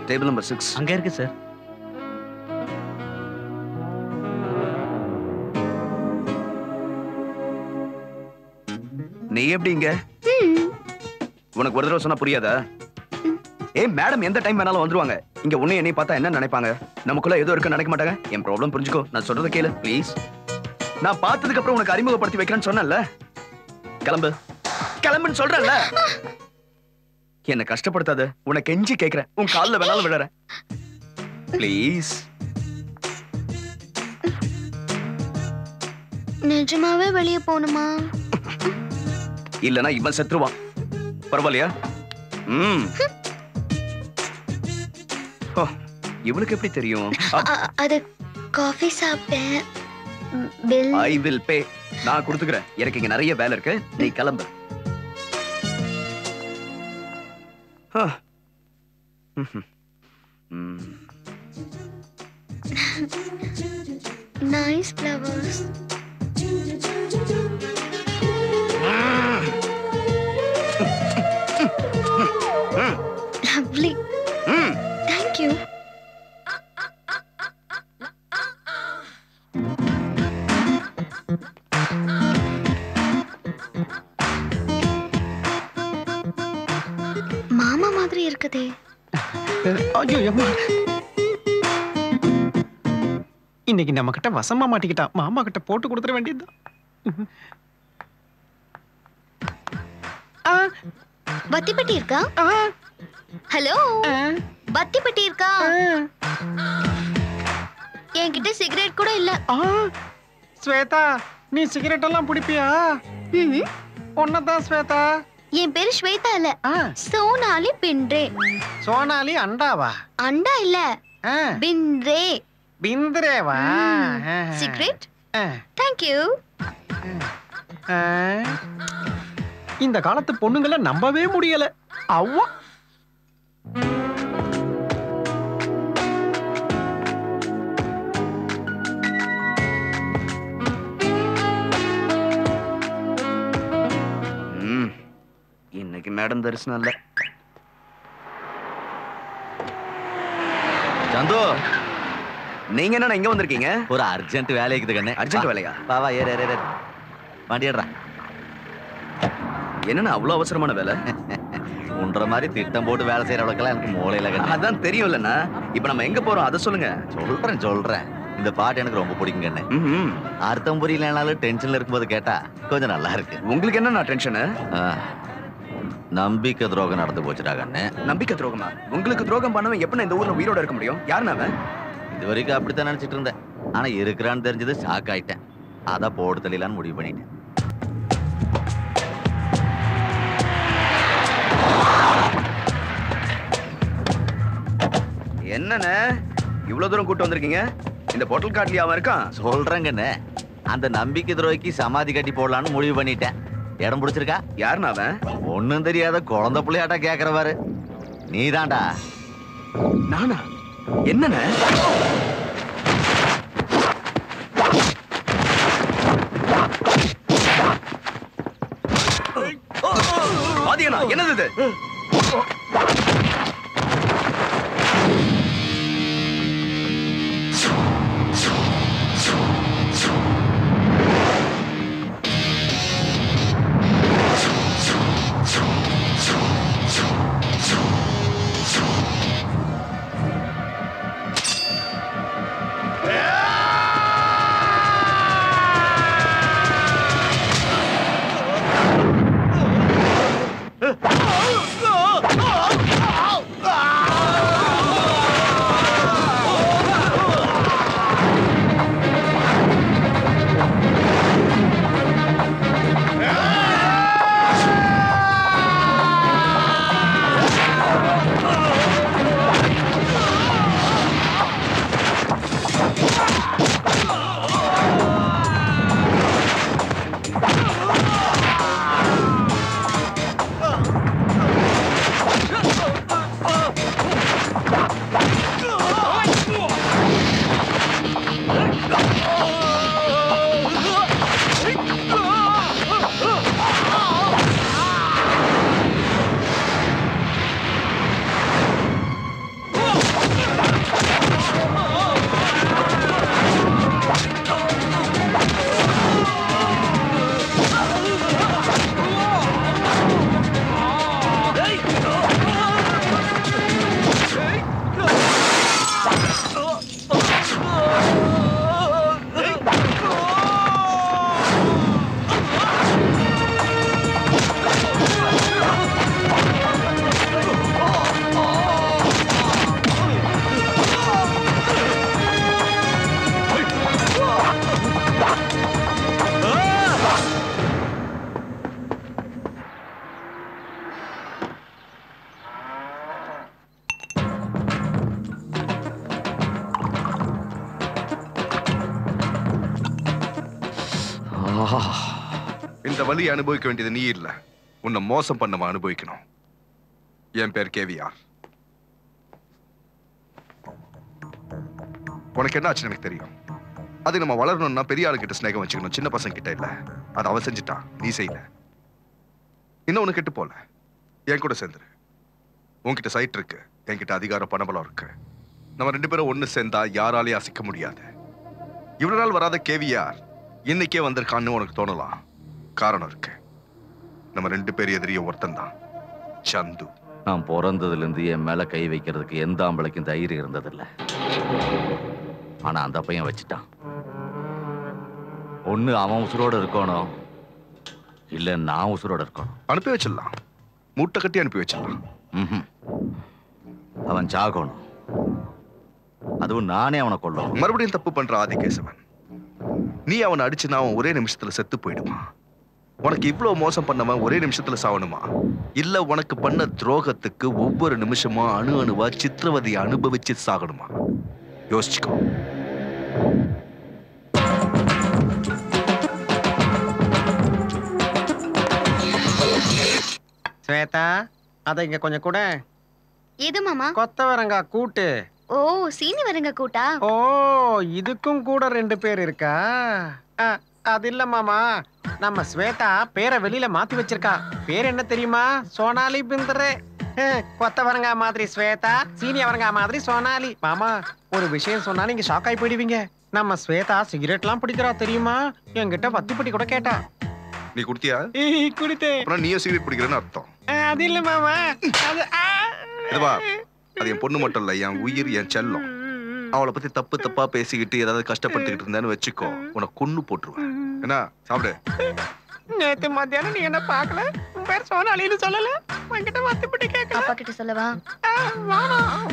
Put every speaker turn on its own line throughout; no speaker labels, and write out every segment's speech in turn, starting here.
Table number six
அங்க இருக்கு sir
நீ எப்படி இங்க உனக்கு ஒரு தடவை சொன்னா புரியாதா ஏய் மேடம் எந்த டைம் வேணாலும் வந்துருவாங்க இங்க உன்னை என்னை பார்த்தா என்ன நினைப்பாங்க நமக்குள்ள ஏதோ இருக்கு நினைக்க மாட்டாங்க என் ப்ராப்ளம் புரிஞ்சுக்கோ நான் சொல்றத கேளு ப்ளீஸ் நான் பார்த்ததுக்கு அப்புறம் உனக்கு அறிமுகப்படுத்தி வைக்கிறேன்னு சொன்னேன்ல கிளம்பு கிளம்புன்னு சொல்றேன்ல என்ன கஷ்டப்படுத்தாத உன்னை கெஞ்சி கேக்குறேன் உன் கால்ல வேணாலும் விடுறேன் ப்ளீஸ்
நிஜமாவே வெளியே போகணுமா
இல்லனா இவன் செத்துருவான் பரவாயில்லையா ம் ஓ, இவனுக்கு எப்படி தெரியும்
அ- அது காஃபி சாப்பிட்டேன் பில்
ஐ வில் பே நான் கொடுத்துக்கிறேன் எனக்கு இங்க நிறைய வேலை இருக்கு நீ கிளம்பு ஆ. ம்ஹும். ம்.
நைஸ் ஃப்ளவர்ஸ் லவ்லி
ம்.
தேங்க் யூ மாமா மாதிரி இருக்குதே
ஐயோ அம்மா இன்னைக்கு நம்ம கிட்ட வசமா மாட்டிக்கிட்டா மாமா கிட்ட போட்டு கொடுத்துட வேண்டியதுதான் ஆ,
பத்தி பெட்டி இருக்கா
ஆ,
ஹலோ
ஆ,
பத்தி பெட்டி இருக்கா
ஆ.
என்கிட்ட சிகரெட் கூட இல்ல
ஆ, ஸ்வேதா நீ சிகரெட் எல்லாம் பிடிப்பியா
ம்ஹும்.
ஒன்னதான் ஸ்வேதா
என் பேரு ஸ்வேதா இல்ல
ஆ,
சோனாலி பின்றே
சோனாலி அண்டாவா
அண்டா இல்ல
ஆ,
பின்றே
பிந்திரேவா ஆ,
சிகரெட்
ஆ,
தேங்க் யூ
ஆ. இந்த காலத்து பொண்ணுங்களை நம்பவே முடியல அவ்வா
ம். இன்னைக்கு மேடம் தரிசனம் இல்ல
சந்து
நீங்க என்ன இங்க வந்திருக்கீங்க
ஒரு அர்ஜென்ட் வேலை இருக்குது கண்ணு
அர்ஜென்ட் வேலையா
வா வா ஏறு ஏறு ஏறு வண்டி ஏடுறா
என்னண்ணா அவ்வளவு அவசரமான வேலை
உன்ற மாதிரி திட்டம் போட்டு வேலை செய்யற அளவுக்குலாம் எனக்கு மூளையில கண்ணு
அதான் தெரியும்லண்ணா இப்ப நம்ம எங்க போறோம் அதை சொல்லுங்க
சொல்றேன் சொல்றேன் இந்த பாட்டு எனக்கு ரொம்ப பிடிக்கும் கண்ணு
ம்ஹும்.
அர்த்தம் புரியலனாலும் டென்ஷன்ல இருக்கும்போது கேட்டா கொஞ்சம் நல்லா இருக்கு
உங்களுக்கு என்ன டென்ஷனு
ஆ. நம்பிக்கை துரோகம் நடந்து போச்சுடா கண்ணு
நம்பிக்கை துரோகமா உங்களுக்கு துரோகம் பண்ணவன் எப்ப இந்த ஊர்ல உயிரோட இருக்க முடியும் யாருன்னு அவன்
இது வரைக்கும் அப்படித்தான் நினைச்சிட்டு இருந்தேன் ஆனா இருக்கிறான்னு தெரிஞ்சது ஷாக் ஆயிட்டேன் அத போடு தள்ளிலான்னு முடிவு பண்ணிட்டேன்
என்னண்ணே இவ்வளவு தூரம் கூட்டு வந்திருக்கீங்க இந்த பொட்டல் காட்லயே அவன் இருக்கான்
சொல்றேன் கண்ணு அந்த நம்பிக்கை துரோகிக்கு சமாதி கட்டி போடலான்னு முடிவு பண்ணிட்டேன் இடம் பிடிச்சிருக்கா
யாருன்னு அவன்
ஒண்ணும் தெரியாத குழந்தை புள்ளையாட்டா கேக்குறவாரு நீதான்டா
நானா என்னண்ணே பாதியண்ணா என்னது இது
இந்த வலியை அனுபவிக்க வேண்டியது நீ இல்ல உன்னை மோசம் பண்ணவன் அனுபவிக்கணும் என் பேர் கேவிஆர் உனக்கு என்ன ஆச்சுன்னு எனக்கு தெரியும் அது நம்ம வளரணும்னா பெரிய ஆளுகிட்ட ஸ்நேகம் வச்சுக்கணும் சின்ன பசங்க கிட்ட இல்ல அது அவன் செஞ்சுட்டான் நீ செய்யல இன்னும் ஒண்ணு கெட்டு போல என் கூட சேர்ந்துரு உன்கிட்ட சைட் இருக்கு என்கிட்ட அதிகாரம் பணபலம் இருக்கு நம்ம ரெண்டு பேரும் ஒண்ணு சேர்ந்தா யாராலையும் அசைக்க முடியாது இவ்வளவு நாள் வராத கேவியார் இன்னைக்கே வந்திருக்கான்னு உனக்கு தோணலாம் காரணம் இருக்கு நம்ம ரெண்டு பேர் எதிரிய ஒருத்தன் தான் சந்து
நான் பிறந்ததுல இருந்து என் மேல கை வைக்கிறதுக்கு எந்த ஆம்பளைக்கும் தைரியம் இருந்ததில்ல ஆனா அந்த பையன் வச்சுட்டான் ஒண்ணு அவன் உசுரோட இருக்கணும் இல்ல நான் உசுரோட இருக்கணும்
அனுப்பி வச்சிடலாம் மூட்டை கட்டி அனுப்பி வச்சிடலாம்
ம்ஹும். அவன் சாகணும் அதுவும் நானே அவனை கொல்லணும்
மறுபடியும் தப்பு பண்ற ஆதிகேசவன் நீ அவனை அடிச்சுனா அவன் ஒரே நிமிஷத்துல செத்து போயிடுவான் உனக்கு இவ்வளவு மோசம் பண்ணவன் ஒரே நிமிஷத்துல சாவணுமா இல்ல உனக்கு பண்ண துரோகத்துக்கு ஒவ்வொரு நிமிஷமும் அணு அணுவா சித்திரவதையை அனுபவிச்சு சாகணுமா யோசிச்சுக்கோ
ஸ்வேதா அதை இங்க கொஞ்சம் கூட
எது மாமா
கொத்தவரங்காய் கூட்டு
ஓ சீனி வருங்க கூட்டா
ஓ இதுக்கும் கூட ரெண்டு பேர் இருக்கா ஆ, அது இல்ல மாமா நம்ம ஸ்வேதா பேரை வெளியில மாத்தி வச்சிருக்கா பேர் என்ன தெரியுமா சோனாலி பிந்தரே கொத்தவரங்காய் மாதிரி ஸ்வேதா சீனியவரங்காய் மாதிரி சோனாலி மாமா ஒரு விஷயம் சொன்னா நீங்க ஷாக் ஆகி போயிடுவீங்க நம்ம ஸ்வேதா சிகரெட்லாம் பிடிக்கிறா தெரியுமா என்கிட்ட வத்திப்பட்டி கூட கேட்டா
நீ குடுத்தியா
ஏய், குடித்தேன்
அப்புறம் நீயும் சிகரெட் பிடிக்கிறேன்னு அர்த்தம்
ஆ, அது இல்ல மாமா அது ஆ.
இதுவா அது என் பொண்ணு மட்டும் இல்ல என் உயிர் என் செல்லம் அவளை பத்தி தப்பு தப்பா பேசிக்கிட்டு ஏதாவது கஷ்டப்படுத்திக்கிட்டு இருந்தேன்னு வச்சுக்கோ உனக்கு கொன்னு போட்டுருவேன் என்ன சாப்பிடு
நேத்து மத்தியானம் நீ என்ன பார்க்கல உன் பேர் சோனாலின்னு சொல்லல உன்கிட்ட வத்திப்பட்டி கேட்கல
அப்பா கிட்ட சொல்லவா
ஆ, வேணாம்.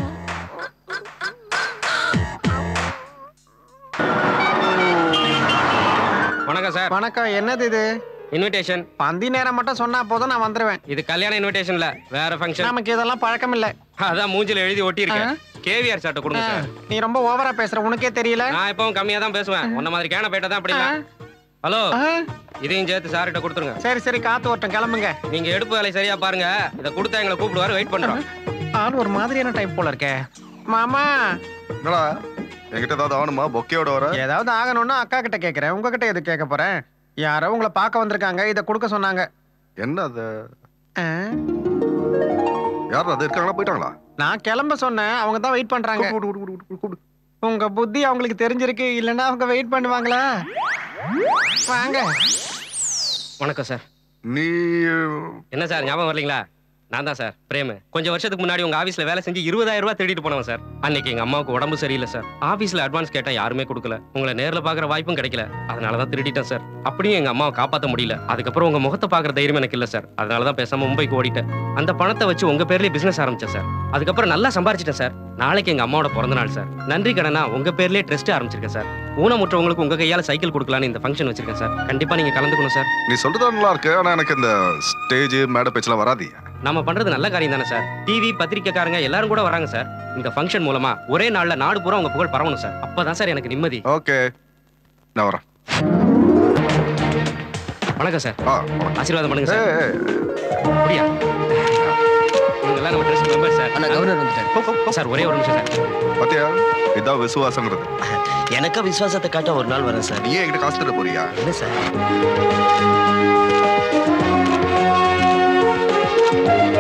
வணக்கம் சார்
வணக்கம் என்னது இது
இன்விடேஷன்
பந்தி நேரம் மட்டும் சொன்னா போதும் நான் வந்துருவேன்
இது கல்யாண இன்விடேஷன்ல வேற ஃபங்க்ஷன்
நமக்கு இதெல்லாம் பழக்கம் இல்ல
அதான் மூஞ்சில எழுதி ஒட்டி இருக்கேன் கேவிஆர் சார்ட்ட கொடுங்க சார்
நீ ரொம்ப ஓவரா பேசுற உனக்கே தெரியல
நான் எப்பவும் கம்மியா தான் பேசுவேன் உன்ன மாதிரி கேன பேட்ட தான் அப்படி இல்ல. ஹலோ
ஆ,
இதையும் சேர்த்து சார்கிட்ட கொடுத்துருங்க
சரி சரி காத்து ஓட்டம் கிளம்புங்க
நீங்க எடுப்பு வேலை சரியா பாருங்க இதை கொடுத்தா எங்களை கூப்பிடுவாரு வெயிட் பண்றோம்
ஆள் ஒரு மாதிரியான டைப் போல இருக்கே மாமா
என்னடா என்கிட்ட ஏதாவது ஆகணுமா பொக்கையோட வர
ஏதாவது ஆகணும்னா அக்கா கிட்ட கேக்குறேன் உங்ககிட்ட எது கேட்க போறேன் யாரோ உங்களை பார்க்க வந்திருக்காங்க இத கொடுக்க சொன்னாங்க
என்ன அது
ஆ,
யாரும் அது இருக்காங்களா போயிட்டாங்களா
நான் கிளம்ப சொன்னேன் அவங்க தான் வெயிட் பண்றாங்க
கூப்பிடு, கூப்பிடு, கூப்பிடு, கூப்பிடு, கூப்பிடு.
உங்க புத்தி அவங்களுக்கு தெரிஞ்சிருக்கு இல்லைன்னா அவங்க வெயிட் பண்ணுவாங்களா வாங்க
வணக்கம் சார்
நீ
என்ன சார் ஞாபகம் வரலீங்களா நான் தான் சார் பிரேம் கொஞ்சம் வருஷத்துக்கு முன்னாடி உங்க ஆபீஸ்ல வேலை செஞ்சு இருபதாயிரம் ரூபாய் திருடிட்டு போனவன் சார் அன்னைக்கு எங்க அம்மாவுக்கு உடம்பு சரியில்லை சார் ஆபீஸ்ல அட்வான்ஸ் கேட்டா யாருமே கொடுக்கல உங்களை நேர்ல பாக்குற வாய்ப்பும் கிடைக்கல அதனால தான் திருடிட்டேன் சார் அப்படியும் எங்க அம்மாவை காப்பாத்த முடியல அதுக்கப்புறம் உங்க முகத்தை பாக்குற தைரியம் எனக்கு இல்ல சார் அதனால தான் பேசாம மும்பைக்கு ஓடிட்டேன் அந்த பணத்தை வச்சு உங்க பேர்லயே பிசினஸ் ஆரம்பிச்சேன் சார் அதுக்கப்புறம் நல்லா சம்பாரிச்சிட்டேன் சார் நாளைக்கு எங்க அம்மாவோட பிறந்த நாள் சார் நன்றி கடனா உங்க பேர்லயே ட்ரஸ்ட் ஆரம்பிச்சிருக்கேன் சார் ஊனமுற்றவங்களுக்கு உங்க கையால சைக்கிள் கொடுக்கலான்னு இந்த ஃபங்க்ஷன் வச்சிருக்கேன் சார் கண்டிப்பா நீங்க கலந்துக்கணும் சார்
நீ சொல்றது நல்லா இருக்கு ஆனா எனக்கு இந்த ஸ்டேஜ் மேடை பேச்செல்லாம் வராது
நம்ம பண்றது நல்ல காரியம் தானே சார் டிவி பத்திரிக்கைக்காரங்க எல்லாரும் கூட வராங்க சார் இந்த ஃபங்க்ஷன் மூலமா ஒரே நாள்ல நாடு பூரா உங்க புகழ் பரவணும் சார் அப்பதான் சார் எனக்கு நிம்மதி
ஓகே நான் வரேன்
வணக்கம் சார்
ஆ வணக்கம்.
ஆசீர்வாதம் பண்ணுங்க
ஏய்,
சார்
ஏய்,
அப்படியா இவங்க எல்லாம் நம்ம ட்ரெஸ் மெம்பர் சார்
ஆனா கவர்னர் வந்துட்டார்
சார் ஒரே ஒரு நிமிஷம் சார்
பாத்தியா இதான் விசுவாசங்கிறது
எனக்கு விசுவாசத்தை காட்ட ஒரு நாள் வரேன் சார்
நீ என்கிட்ட காசு தர போறியா
என்ன சார்